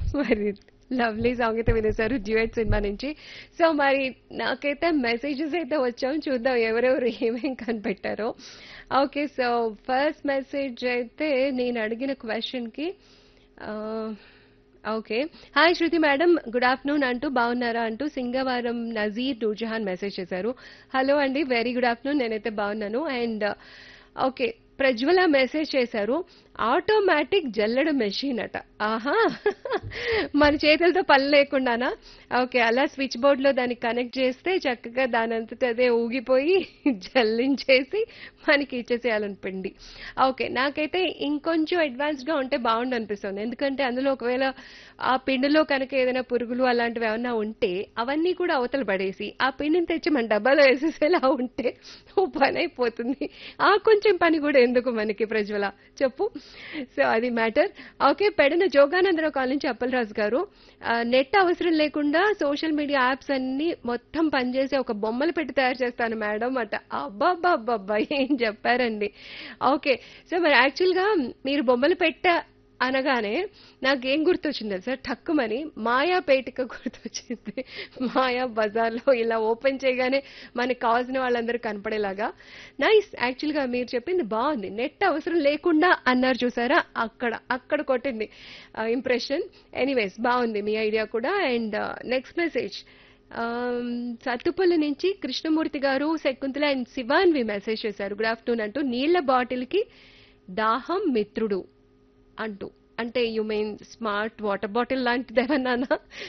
మరి lovely song అయితే వినేశారు డ్యూయట్ సినిమా నుంచి సో మరి నాకైతే మెసేజెస్ అయితే వచ్చాం చూద్దాం ఎవరెవరు ఏమేం కనిపెట్టారో ఓకే సో ఫస్ట్ మెసేజ్ అయితే నేను అడిగిన క్వశ్చన్కి okay hi Shruti madam good afternoon అంటూ బాగున్నారా అంటూ సింగవారం నజీర్ నూర్జహాన్ మెసేజ్ చేశారు హలో అండి వెరీ గుడ్ ఆఫ్టర్నూన్ నేనైతే బాగున్నాను అండ్ ఓకే ప్రజ్వల మెసేజ్ చేశారు ఆటోమేటిక్ జల్లెడ మెషిన్ అట ఆహా మన చేతులతో పని లేకుండానా ఓకే అలా స్విచ్ బోర్డ్లో దాన్ని కనెక్ట్ చేస్తే చక్కగా దాని అంతటా అదే ఊగిపోయి జల్లించేసి మనకి ఇచ్చేసేయాలని పిండి ఓకే నాకైతే ఇంకొంచెం అడ్వాన్స్డ్గా ఉంటే బాగుండు అనిపిస్తుంది ఎందుకంటే అందులో ఒకవేళ ఆ పిండిలో కనుక ఏదైనా పురుగులు అలాంటివి ఏమైనా ఉంటే అవన్నీ కూడా అవతల పడేసి ఆ పిండిని తెచ్చి మన డబ్బాలో వేసేసేలా ఉంటే ఓ పని అయిపోతుంది ఆ కొంచెం పని కూడా ఎందుకు మనకి ప్రజ్వల చెప్పు సో అది మ్యాటర్ ఓకే పెడిన జోగానందరావు కాల్ నుంచి అప్పలరాజు గారు ఆ, నెట్ అవసరం లేకుండా సోషల్ మీడియా యాప్స్ అన్ని మొత్తం పనిచేసే ఒక బొమ్మలు పెట్టి తయారు చేస్తాను మేడం అట అబ్బాబ్బాబ్బా ఏం చెప్పారండి ఓకే సో మరి యాక్చువల్గా మీరు బొమ్మలు పెట్ట అనగానే నాకేం గుర్తొచ్చింది సార్ టక్కుమని మాయా పేటిక గుర్తొచ్చింది మాయా బజార్లో ఇలా ఓపెన్ చేయగానే మనకి కావాల్సిన వాళ్ళందరూ కనపడేలాగా నైస్ యాక్చువల్గా మీరు చెప్పింది బాగుంది నెట్ అవసరం లేకుండా అన్నారు చూసారా అక్కడ అక్కడ కొట్టింది ఇంప్రెషన్ ఎనీవేస్ బాగుంది మీ ఐడియా కూడా అండ్ నెక్స్ట్ మెసేజ్ సత్తుపల్లి నుంచి కృష్ణమూర్తి గారు శకుంతల అండ్ శివాన్వి మెసేజ్ చేశారు గుడ్ ఆఫ్టర్నూన్ అంటూ నీళ్ల బాటిల్కి దాహం మిత్రుడు అంటూ అంటే you mean smart water bottle లాంటిది ఏమన్నా